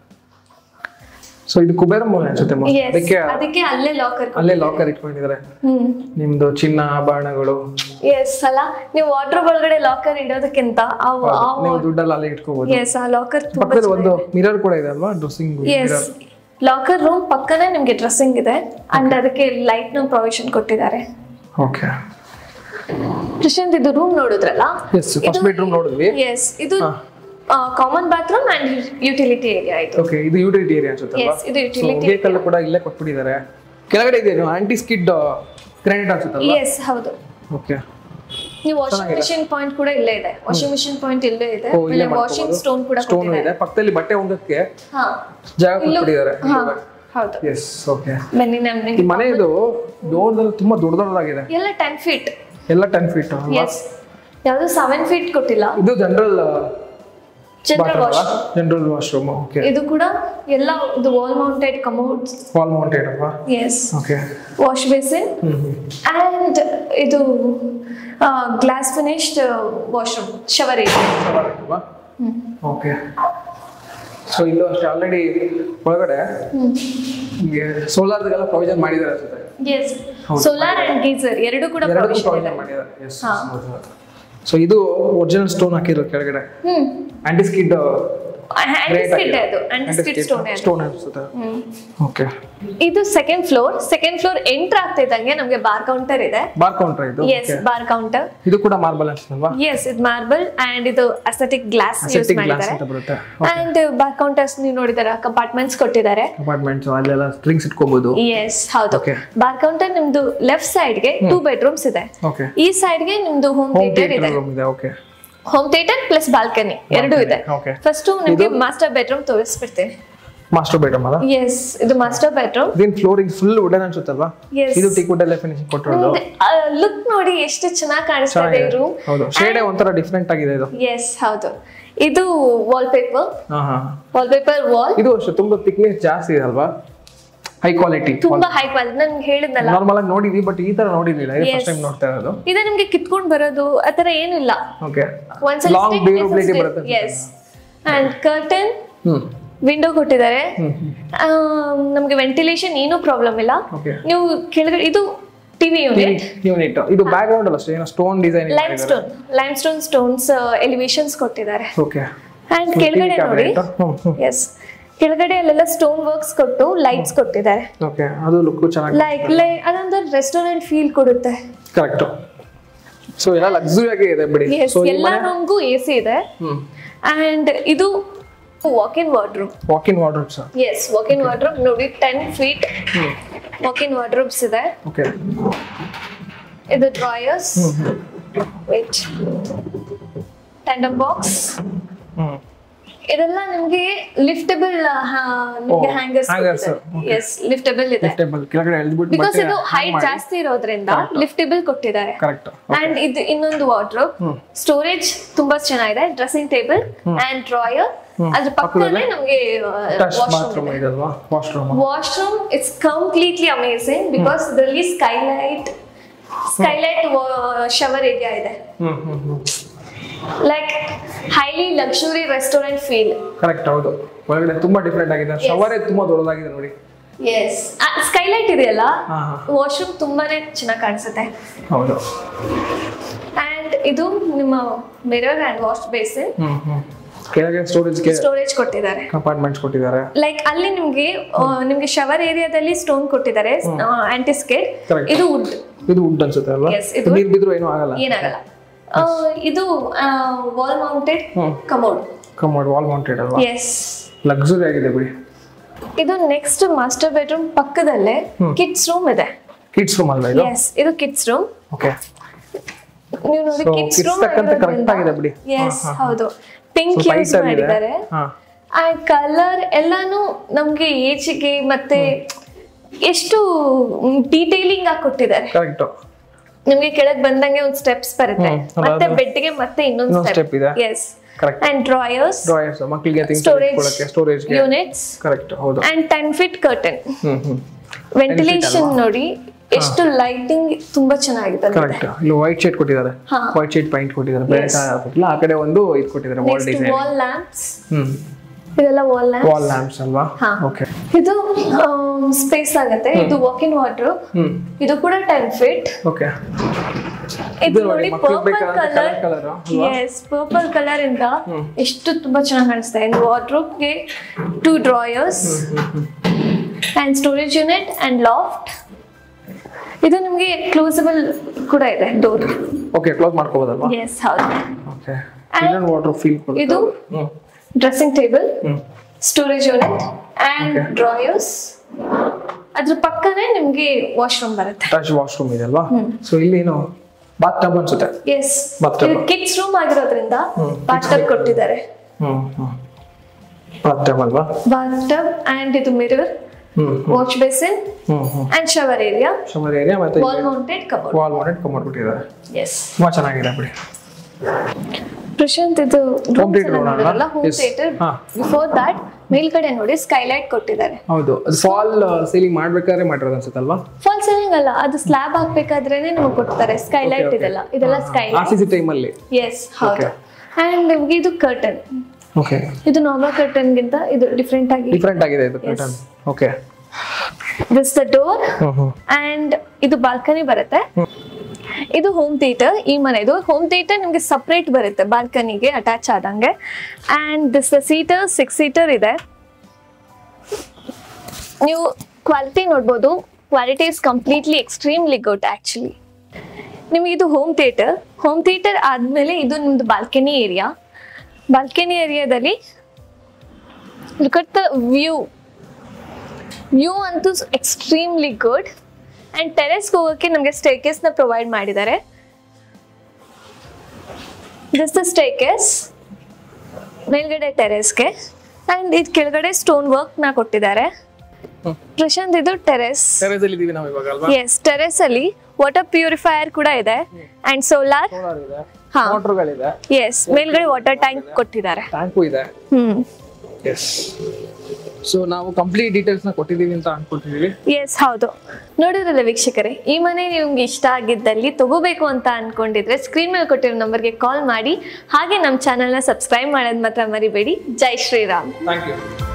ಸೊ ಇದು ಕುಬೇರ ಮೂಲೆ ಅನ್ಸುತ್ತೆ mostly. ಎಸ್ ಅದಕ್ಕೆ ಅದಕ್ಕೆ ಅಲ್ಲೇ ಲಾಕರ್ ಅಲ್ಲೇ ಲಾಕರ್ ಇಟ್ಕೊಂಡಿದ್ದಾರೆ ಹ್ಮ್ ನಿಮ್ದು ಚಿನ್ನ ಆಭರಣಗಳು ಎಸ್ ಅಲ್ಲ ನೀವು ವಾರ್ಡ್ರೋಬ್ ಒಳಗಡೆ ಲಾಕರ್ ಇಡೋದಕ್ಕಿಂತ ಆ ನೀವು ದುಡ್ಡೆಲ್ಲ ಅಲ್ಲೇ ಇಟ್ಕೋಬಹುದು ಎಸ್ ಆ ಲಾಕರ್ ತುಂಬಾ ಪಕ್ಕದಲ್ಲಿ ಒಂದು ಮಿರರ್ ಕೂಡ ಇದೆ ಅಲ್ವಾ ಡ್ರೆಸ್ಸಿಂಗ್ ಎಸ್ ಲಾಕರ್ ರೂಮ್ ಪಕ್ಕನೇ ನಿಮ್ಗೆ ಡ್ರೆಸ್ಸಿಂಗ್ ಇದೆ ಅಂಡ್ ಅದಕ್ಕೆ ಲೈಟ್ ನ ಪ್ರೊವಿಷನ್ ಕೊಟ್ಟಿದ್ದಾರೆ ಓಕೆ ಪ್ರಶಾಂತ್ ಇದು ರೂಮ್ ನೋಡಿದ್ರಲ್ಲ ಎಸ್ ಫಸ್ಟ್ ಬೆಡ್ರೂಮ್ ನೋಡಿದ್ವಿ ಎಸ್ ಇದು common bathroom and utility area ಇದು ಓಕೆ ಇದು ಯುಟಿಲಿಟಿ ಏರಿಯಾ ಅನ್ಸುತ್ತೆ ಅಲ್ವಾ ಎಸ್ ಇದು ಯುಟಿಲಿಟಿ ವೇಕಲ್ ಕೂಡ ಇಲ್ಲೇ ಕೊಟ್ಬಿಟ್ಟಿದ್ದಾರೆ ಕೆಳಗಡೆ ಇದೆ ಆಂಟಿ ಸ್ಕಿಡ್ ಗ್ರಾನೈಟ್ ಅನ್ಸುತ್ತಲ್ಲ ಎಸ್ ಹೌದು ಓಕೆ ನೀವು ವಾಷಿಂಗ್ ಮಿಷಿನ್ ಪಾಯಿಂಟ್ ಕೂಡ ಇಲ್ಲೇ ಇದೆ ವಾಷಿಂಗ್ ಮಿಷಿನ್ ಪಾಯಿಂಟ್ ಇಲ್ಲೇ ಇದೆ ಓ, ಇಲ್ಲೇ ವಾಷಿಂಗ್ ಸ್ಟೋನ್ ಕೂಡ ಸ್ಟೋನ್ ಕೊಟ್ಟಿದ್ದಾರೆ ಇದೆ ಪಕ್ಕದಲ್ಲಿ ಬಟ್ಟೆ ಒಣಗಕ್ಕೆ ಹಾ ಜಾಗ ಕೊಟ್ಬಿಟ್ಟಿದ್ದಾರೆ ಹಾ ಹೌದು ಎಸ್ ಓಕೆ ಬನ್ನಿ ನಮ್ಗೆ ಈ ಮನೆ ಇದು ಡೋರ್ದಲ್ಲಿ ತುಂಬಾ ದೊಡ್ಡ ದೊಡ್ಡದಾಗಿದೆ ಎಲ್ಲ ಟೆನ್ ಫೀಟ್ ಎಲ್ಲ ಟೆನ್ ಫೀಟ್ ಅಲ್ವಾ ಎಸ್ ಯಾವುದು ಸೆವೆನ್ ಫೀಟ್ ಕೊಟ್ಟಿಲ್ಲ ಇದು general general wash general washroom okay ಇದು ಕೂಡ ಎಲ್ಲ ಇದು wall mounted commodes wall mounted ಅಲ್ವಾ yes okay wash basin hmm hmm and ಇದು glass finished washroom shower area ಅಲ್ವಾ ಓಕೆ ಸೊ ಇಲ್ಲೂ ಅಷ್ಟೇ ಆಲ್ರೆಡಿ ಒಳಗಡೆ ಸೋಲಾರ್ಗೆಲ್ಲ ಪ್ರೊವಿಷನ್ ಮಾಡಿದ್ದಾರೆ ಅನ್ಸುತ್ತೆ ಎಸ್ ಸೋಲಾರ್ ಅಂಡ್ ಗೀಸರ್ ಎರಡು ಕೂಡ ಎರಡು provision ಇದೆ. ಪ್ರೊವಿಷನ್ ಮಾಡಿದ್ದಾರೆ ಎಸ್ ಸೊ ಇದು ಒರಿಜಿನಲ್ ಸ್ಟೋನ್ ಹಾಕಿರೋದು ಕೆಳಗಡೆ ಹ್ಮ್ ಆಂಟಿ ಸ್ಕಿಡ್ ಆಂಟಿಸ್ಕಿಡ್ ಅದು ಆಂಟಿಸ್ಕಿಡ್ ಸ್ಟೋನ್ ಅದು ಸ್ಟೋನ್ ಅನ್ಸುತ್ತೆ ಹ್ಮ್. ಓಕೆ ಇದು second floor second floor enter ಆಗ್ತಿದ್ದಂಗೆ ನಮಗೆ ಬಾರ್ ಕೌಂಟರ್ ಇದೆ ಬಾರ್ ಕೌಂಟರ್ ಇದು ಎಸ್ ಬಾರ್ ಕೌಂಟರ್ ಇದು ಕೂಡ ಮಾರ್ಬಲ್ ಅನ್ಸುತ್ತಲ್ವಾ ಎಸ್ ಇದು ಮಾರ್ಬಲ್ ಅಂಡ್ ಇದು aesthetic glass use setting glass ಮಾಡಿದ್ದಾರೆ ಅಂತ ಬರುತ್ತೆ ಅಂಡ್ ಬಾರ್ ಕೌಂಟರ್ಸ್ ನೀವು ನೋಡಿದಾರ ಕಂಪಾರ್ಟ್ಮೆಂಟ್ಸ್ ಕೊಟ್ಟಿದ್ದಾರೆ ಅಪಾರ್ಟ್ಮೆಂಟ್ಸ್ ಅಲ್ಲೆಲ್ಲ ಸ್ಟ್ರಿಂಗ್ಸ್ ಇಟ್ಕೋಬಹುದು ಎಸ್ ಹೌದು Okay. ಬಾರ್ ಕೌಂಟರ್ ನಿಮ್ದು ಲೆಫ್ಟ್ ಸೈಡ್ ಗೆ ಟೂ ಬೆಡ್ರೂಮ್ಸ್ ಇದೆ ಓಕೆ ಈ ಸೈಡ್ ಗೆ ನಿಮ್ದು ಹೋಮ್ ಹೋಮ್ ಥಿಯೇಟರ್ ಇದೆ ಥಿಯೇಟರ್ ರೂಮ್ ಇದೆ okay home theatre plus balcony ಎರಡು ಇದೆ ಓಕೆ ಫಸ್ಟ್ ನಿಮ್ಗೆ ಮಾಸ್ಟರ್ ಬೆಡ್ರೂಮ್ ತೋರಿಸ್ಬಿಡ್ತೀನಿ ಮಾಸ್ಟರ್ ಬೆಡ್ರೂಮ್ ಅಲ್ಲ ಎಸ್ ಇದು ಮಾಸ್ಟರ್ ಬೆಡ್ರೂಮ್ ಇದೇನ್ ಫ್ಲೋರಿಂಗ್ ಫುಲ್ ವುಡನ್ ಅನ್ಸುತ್ತಲ್ವಾ Yes. ಇದು ಟೀಕ್ ವುಡ್ ಎಲ್ಲ ಫಿನಿಶಿಂಗ್ ಕೊಟ್ಟಿರೋದು ಲುಕ್ ನೋಡಿ ಎಷ್ಟು ಚೆನ್ನಾಗಿ ಕಾಣಿಸ್ತಾ ಇದೆ ಚೆನ್ನಾಗಿದೆ. ರೂಮ್ ಹೌದು ಶೇಡೆ ಒಂಥರ ಡಿಫ್ರೆಂಟ್ ಆಗಿದೆ ಇದು ಎಸ್ ಹೌದು ಇದು ವಾಲ್ ಪೇಪರ್ ಹಾ ಹಾ ವಾಲ್ ಪೇಪರ್ ವಾಲ್ ಇದು ಅಷ್ಟೇ ತುಂಬಾ ಥಿಕ್ನೆಸ್ ಜಾಸ್ತಿ ಇದೆ ಅಲ್ವಾ ಹೈ ಕ್ವಾಲಿಟಿ ತುಂಬಾ ಹೈ ಕ್ವಾಲಿಟಿ ನನ್ಗೆ ಹೇಳಿದ್ನಲ್ಲ ನಾರ್ಮಲ್ ಆಗಿ ನೋಡಿದ್ವಿ ಬಟ್ ಈ ತರ ನೋಡಿರ್ಲಿಲ್ಲ ಇದು Yes. ಫಸ್ಟ್ ಟೈಮ್ ನೋಡ್ತಾ ಇರೋದು ಇದು ನಿಮ್ಗೆ ಕಿತ್ಕೊಂಡ್ ಬರೋದು ಆತರ ಏನಿಲ್ಲ ಓಕೆ ಒಂದ್ಸಲ ಲಾಂಗ್ ಡ್ಯೂರಬಿಲಿಟಿ ಬರುತ್ತೆ yes and curtain hmm window ಕೊಟ್ಟಿದ್ದಾರೆ ಹ್ಮ್ ಆ, ನಮ್ಗೆ ವೆಂಟಿಲೇಷನ್ ಏನೂ ಪ್ರಾಬ್ಲಮ್ ಇಲ್ಲ ಓಕೆ ನೀವು ಕೆಳಗಡೆ ಇದು ಟಿವಿ ಯೂನಿಟ್ ಯೂನಿಟ್ ಇದು ಬ್ಯಾಕ್ ಗ್ರೌಂಡ್ ಅಲ್ಲ ಅಷ್ಟೇ ಏನೋ stone design lime stone lime stone stones elevations ಕೊಟ್ಟಿದ್ದಾರೆ ಓಕೆ ಅಂಡ್ ಕೆಳಗಡೆ ನೋಡಿ ಎಸ್ ಕೆಳಗಡೆ ಅಲ್ಲೆಲ್ಲ ಸ್ಟೋನ್ ವರ್ಕ್ಸ್ ಕೊಟ್ಟು ಲೈಟ್ಸ್ ಕೊಟ್ಟಿದ್ದಾರೆ ಓಕೆ ಅದು ಲುಕ್ ಚೆನ್ನಾಗಿ ಲೈಕ್ ಲೈ ಅದೊಂದು ರೆಸ್ಟೋರೆಂಟ್ ಫೀಲ್ ಕೊಡುತ್ತೆ ಕರೆಕ್ಟ್ ಸೊ ಎಲ್ಲ ಲಕ್ಸುರಿ ಆಗಿ ಇದೆ ಬಿಡಿ ಎಸ್ ಸೊ ಎಲ್ಲ ರೂಮ್ಗೂ ಎ ಸಿ ಇದೆ ಹ್ಮ್ ಅಂಡ್ ಇದು walk in wardrobe walk in wardrobes yes walk in wardrobe ನೋಡಿ ten feet walk in wardrobes ಇದೆ ಓಕೆ ಇದು drawers wait tandem box hmm ಇದೆಲ್ಲ ನಿಮ್ಗೆ ಲಿಫ್ಟಬಲ್ ನಿಮ್ಗೆ Oh, hangers hangers, okay. Yes liftable ಇದೆ ಟೇಬಲ್ ಕೆಳಗಡೆ ಎಳ್ದ್ಬಿಟ್ಟು ಬಿಕಾಸ್ ಮತ್ತೆ ಇದು ಹೈಟ್ ಜಾಸ್ತಿ ಇರೋದ್ರಿಂದ ಲಿಫ್ಟಬಲ್ ಕೊಟ್ಟಿದ್ದಾರೆ ಕರೆಕ್ಟ್ ಅಂಡ್ ಇದು ಇನ್ನೊಂದು ವಾರ್ಡ್ರೋಬ್ ಸ್ಟೋರೇಜ್ ತುಂಬಾ ಚೆನ್ನಾಗಿದೆ ಡ್ರೆಸ್ಸಿಂಗ್ ಟೇಬಲ್ ಅಂಡ್ ಡ್ರಾಯರ್ ಅದ್ರ ಪಕ್ಕದಲ್ಲೇ ನಮಗೆ ಟಚ್ ವಾಶ್ರೂಮ್ ಬಾತ್ರೂಮ್ ಇದೆ ಅಲ್ವಾ washroom washroom it's completely amazing because ಇದರಲ್ಲಿ ಸ್ಕೈಲೈಟ್ ಸ್ಕೈಲೈಟ್ ಶವರ್ ಏರಿಯಾ ಇದೆ hmm hmm hmm like highly luxury restaurant feel correct ಹೌದು ಒಳಗಡೆ ತುಂಬಾ ಡಿಫ್ರೆಂಟ್ ಆಗಿದೆ ಶವರೇ ತುಂಬಾ ದೊಡ್ಡದಾಗಿದೆ ನೋಡಿ ಎಸ್ ಸ್ಕೈಲೈಟ್ ಇದೆಯಲ್ಲ ಹಾ ಹಾ ವಾಶ್ರೂಮ್ ತುಂಬಾನೇ ಚೆನ್ನಾಗಿ ಕಾಣಿಸುತ್ತೆ ಹೌದು ಅಂಡ್ ಇದು ನಿಮ್ಮ mirror and wash basin hmm hmm ಕೆಳಗೆ ಸ್ಟೋರೇಜ್ಗೆ ಸ್ಟೋರೇಜ್ ಕೊಟ್ಟಿದ್ದಾರೆ ಕಂಪಾರ್ಟ್ಮೆಂಟ್ಸ್ ಕೊಟ್ಟಿದ್ದಾರೆ ಲೈಕ್ ಅಲ್ಲಿ ನಿಮ್ಗೆ ಆ, ನಿಮ್ಗೆ ಶವರ್ ಏರಿಯಾದಲ್ಲಿ ಸ್ಟೋನ್ ಕೊಟ್ಟಿದ್ದಾರೆ ಆಂಟಿಸ್ಕೇಟ್ Correct. ಇದು ವುಡ್ ಇದು ವುಡ್ ಅನ್ಸುತ್ತೆ ಅಲ್ವಾ Yes, ಇದು- ನೀರ್ ಬಿದ್ರು ಏನೂ ಆಗಲ್ಲ ಏನಾಗಲ್ಲ ಆ, ಇದು wall mounted hmm. Commode commode wall mounted ಅಲ್ವಾ ಎಸ್ ಲಕ್ಸುರಿ ಆಗಿದೆ ಬಿಡಿ ಇದು ನೆಕ್ಸ್ಟ್ ಮಾಸ್ಟರ್ ಬೆಡ್ರೂಮ್ ಪಕ್ಕದಲ್ಲೇ ಕಿಡ್ಸ್ ರೂಮ್ ಇದೆ ಕಿಡ್ಸ್ ರೂಮ್ ಅಲ್ವಾ ಇದು ಎಸ್ ಇದು ಕಿಡ್ಸ್ ರೂಮ್ ಓಕೆ ನೀವು ನೋಡಿ So, ಕಿಡ್ಸ್ kids ರೂಮ್ ತಕ್ಕಂತೆ correct ಆಗಿದೆ ಬಿಡಿ. ಎಸ್ ಹೌದು ಪಿಂಕ್ ಸ್ವಲ್ಪ ಯೂಸ್ height ಅಲ್ಲಿ ಇದೆ. ಮಾಡಿದ್ದಾರೆ ಹಾ ಅಂಡ್ ಕಲರ್ ಎಲ್ಲಾನು ನಮ್ಗೆ ಏಜ್ಗೆ ಮತ್ತೆ ಎಷ್ಟು ಡೀಟೇಲಿಂಗ್ ಆಗಿ ಕೊಟ್ಟಿದ್ದಾರೆ ಕರೆಕ್ಟ್ ನಿಮ್ಗೆ ಕೆಳಗ್ ಬಂದಂಗೆ ಒಂದ್ ಸ್ಟೆಪ್ಸ್ ಬರುತ್ತೆ ಹ್ಮ್, ಮತ್ತೆ ಅದಾದ್ಮೇಲೆ ಬೆಡ್ಗೆ ಮತ್ತೆ ಇನ್ನೊಂದ್ ಇನ್ನೊಂದ್ ಸ್ಟೆಪ್ step ಇದೆ. Yes correct and drawers drawers ಮಕ್ಕಳಿಗೆ ಥಿಂಗ್ಸ್ ಸ್ಟೋರೇಜ್ ಇಟ್ಕೊಳ್ಳೋಕೆ ಸ್ಟೋರೇಜ್ಗೆ ಯೂನಿಟ್ಸ್ ಕರೆಕ್ಟ್ ಹೌದು and ten feet curtain hmm hmm ventilation ನೋಡಿ ಎಷ್ಟು ಲೈಟಿಂಗ್ ತುಂಬಾ ಚೆನ್ನಾಗಿ ಬಂದಿದೆ ಕರೆಕ್ಟ್ ಇಲ್ಲಿ ವೈಟ್ ಶೇಡ್ ಕೊಟ್ಟಿದ್ದಾರೆ ಹಾ. ವೈಟ್ ಶೇಡ್ ಪೈಂಟ್ ಕೊಟ್ಟಿದ್ದಾರೆ ಬೇರೆ ಕೊಟ್ಟಿಲ್ಲ ಆ ಕಡೆ ಒಂದು ಇದು ಕೊಟ್ಟಿದ್ದಾರೆ wall next design wall lamps hmm ಇದೆಲ್ಲ ವಾಲ್ ಲ್ಯಾಂಪ್ ವಾಲ್ ಲ್ಯಾಂಪ್ಸ್ ಅಲ್ವಾ ಹಾ. ಓಕೆ ಇದು ಸ್ಪೇಸ್ ಆಗುತ್ತೆ ಇದು ವಾಕ್ ಇನ್ ವಾಟರ್ ಹ್ಮ್ ಇದು ಕೂಡ ಟೆನ್ ಫಿಟ್ ಓಕೆ ಇದು ಇದು ನೋಡಿ, ನೋಡಿ ಮಕ್ಳಿಗೆ ಪರ್ಪಲ್ ಬೇಕಾದಂತ ಕಲರ್ colour colour ಅಲ್ವಾ? ಎಸ್ ಪರ್ಪಲ್ ಕಲರ್ ಇಂದ ಎಷ್ಟು ತುಂಬಾ ಚೆನ್ನಾಗಿ ಕಾಣಿಸ್ತಾ ಇದೆ ವಾರ್ಡ್ರೋಬ್ಗೆ two drawers and storage unit and loft ಇದು ನಿಮಗೆ ಕ್ಲೋಸಬಲ್ ಕೂಡ ಇದೆ ಡೋರ್ ಓಕೆ ಕ್ಲೋಸ್ ಮಾಡ್ಕೋಬೋದಲ್ವಾ ಎಸ್ ಹೌದು ಓಕೆ ಚಿಲ್ಡ್ರನ್ ವಾಟರ್ ಫೀಲ್ ಇದು hmm dressing table hmm storage unit and drawers ಅದ್ರ ಪಕ್ಕನೇ ನಿಮ್ಗೆ ವಾಶ್ರೂಮ್ ಬರುತ್ತೆ ಟಚ್ ವಾಶ್ರೂಮ್ ಇದೆ ಅಲ್ವಾ ಸೊ ಇಲ್ಲಿ ಏನು ಬಾತ್ ಟಬ್ ಅನ್ಸುತ್ತೆ ಎಸ್ Bathtub. ಇದು ಕಿಡ್ಸ್ ರೂಮ್ ಆಗಿರೋದ್ರಿಂದ ಹ್ಮ್, ಬಾತ್ ಕೊಟ್ಟಿದ್ದಾರೆ ಹ್ಮ್ ಹ್ಮ್ ಬಾತ್ ಟಬ್ ಅಲ್ವಾ ಬಾತ್ ಟಬ್ ಅಂಡ್ ಇದು mirror hmm wash basin hmm hmm and shower area shower area ಮತ್ತೆ wall mounted cupboard wall mounted ಕೊಟ್ಟಿದ್ದಾರೆ ಎಸ್ ತುಂಬಾ ಚೆನ್ನಾಗಿದೆ ಬಿಡಿ ಪ್ರಶಾಂತ್ ಇದು Home theatre ನೋಡೋಣ? Home Yes. ಥಿಯೇಟರ್ ಹಾ. ಬಿಫೋರ್ ದಟ್ ಮೇಲ್ಗಡೆ ನೋಡಿ ಸ್ಕೈಲೈಟ್ ಕೊಟ್ಟಿದ್ದಾರೆ ಹೌದು ಅದು ಫಾಲ್ ಸೀಲಿಂಗ್ ಮಾಡ್ಬೇಕಾದ್ರೆ ಮಾಡಿರೋದು ಅನ್ಸುತ್ತಲ್ವಾ ಫಾಲ್ ಸೀಲಿಂಗ್ ಅಲ್ಲ ಅದು ಸ್ಲ್ಯಾಬ್ ಹಾಕ್ಬೇಕಾದ್ರೇನೆ ನಿಮಗೆ ಕೊಡ್ತಾರೆ ಸ್ಕೈಲೈಟ್ Okay, okay. ಇದೆಲ್ಲ ಇದೆಲ್ಲ ಆರ್ ಸ್ಕೈಲೈಟ್ ಸಿ ಸಿ ಟೈಮಲ್ಲಿ ಎಸ್ ಹೌದು ಅಂಡ್ ನಿಮ್ಗೆ ಇದು ಕರ್ಟನ್ ಓಕೆ ಇದು ನಾರ್ಮಲ್ ಕರ್ಟನ್ಗಿಂತ ಇದು ಡಿಫ್ರೆಂಟ್ ಆಗಿ ಡಿಫ್ರೆಂಟ್ ಆಗಿದೆ ಇದು Yes. Okay this the door hmm hmm and ಇದು ಬಾಲ್ಕನಿ ಬರುತ್ತೆ ಇದು ಹೋಮ್ ಥಿಯೇಟರ್ ಈ ಮನೆದು ಹೋಮ್ ಥಿಯೇಟರ್ ನಿಮಗೆ ಸಪ್ರೇಟ್ ಬರುತ್ತೆ ಬಾಲ್ಕನಿಗೆ ಅಟ್ಯಾಚ್ ಆದಂಗೆ and this the seater six seater ಇದೆ ನೀವು ಕ್ವಾಲಿಟಿ ನೋಡ್ಬೋದು quality is completely extremely good actually ನಿಮಗೆ ಇದು ಹೋಮ್ ಥಿಯೇಟರ್ ಹೋಮ್ ಥಿಯೇಟರ್ ಆದಮೇಲೆ ಇದು ನಿಮ್ಮದು ಬಾಲ್ಕನಿ ಏರಿಯಾ ಬಾಲ್ಕನಿ ಏರಿಯಾದಲ್ಲಿ look at the view view ಅಂತೂ ಎಕ್ಸ್ಟ್ರೀಮ್ಲಿ ಗುಡ್ ಆ್ಯಂಡ್ ಟೆರೆಸ್ಗೆ ಹೋಗೋಕ್ಕೆ ನಮಗೆ ಸ್ಟೇಕೇಸ್ನ ಪ್ರೊವೈಡ್ ಮಾಡಿದ್ದಾರೆ ದಿಸ್ ದ ಸ್ಟೇಕೇಸ್ ಮೇಲ್ಗಡೆ ಟೆರೆಸ್ಗೆ ಆ್ಯಂಡ್ ಇದು ಕೆಳಗಡೆ ಸ್ಟೋನ್ ವರ್ಕ್ನ ಕೊಟ್ಟಿದ್ದಾರೆ ಹ್ಮ್. ಪ್ರಶಾಂತ್ ಇದು ಟೆರೆಸ್ ಟೆರೇಸ್ ಅಲ್ಲಿ ಇದೀವಿ ನಾವು ಇವಾಗ ಅಲ್ವಾ ಎಸ್ ಟೆರೆಸ್ ಅಲ್ಲಿ ವಾಟರ್ ಪ್ಯೂರಿಫೈಯರ್ ಕೂಡ ಇದೆ ಅಂಡ್ ಸೋಲಾರ್ ಸೋಲಾರ್ ಇದೆ ಹಾ. ಮೋಟರ್ಗಳಿದೆ ಎಸ್ ಮೇಲ್ಗಡೆ ವಾಟರ್ ಟ್ಯಾಂಕ್ ಕೊಟ್ಟಿದ್ದಾರೆ ಟ್ಯಾಂಕು ಇದೆ ಹ್ಮ್ ಎಸ್ ಸೊ ನಾವು ಕಂಪ್ಲೀಟ್ ಡೀಟೇಲ್ಸ್ ನ ಕೊಟ್ಟಿದೀವಿ ಅಂತ ಅನ್ಕೊಳ್ತಿದೀವಿ ಎಸ್ ಹೌದು ನೋಡಿದ್ರಲ್ಲ ವೀಕ್ಷಕರೇ ಈ ಮನೆ ನಿಮ್ಗೆ ಇಷ್ಟ ಆಗಿದ್ದಲ್ಲಿ ತಗೋಬೇಕು ಅಂತ ಅನ್ಕೊಂಡಿದ್ರೆ ಸ್ಕ್ರೀನ್ ಮೇಲೆ ಕೊಟ್ಟಿರೋ ನಂಬರ್ಗೆ ಕಾಲ್ ಮಾಡಿ ಹಾಗೆ ನಮ್ಮ ಚಾನಲ್ನ ಸಬ್ಸ್ಕ್ರೈಬ್ ಮಾಡೋದು ಮಾತ್ರ ಮರಿಬೇಡಿ ಜೈ ಶ್ರೀರಾಮ್ ಥ್ಯಾಂಕ್ ಯು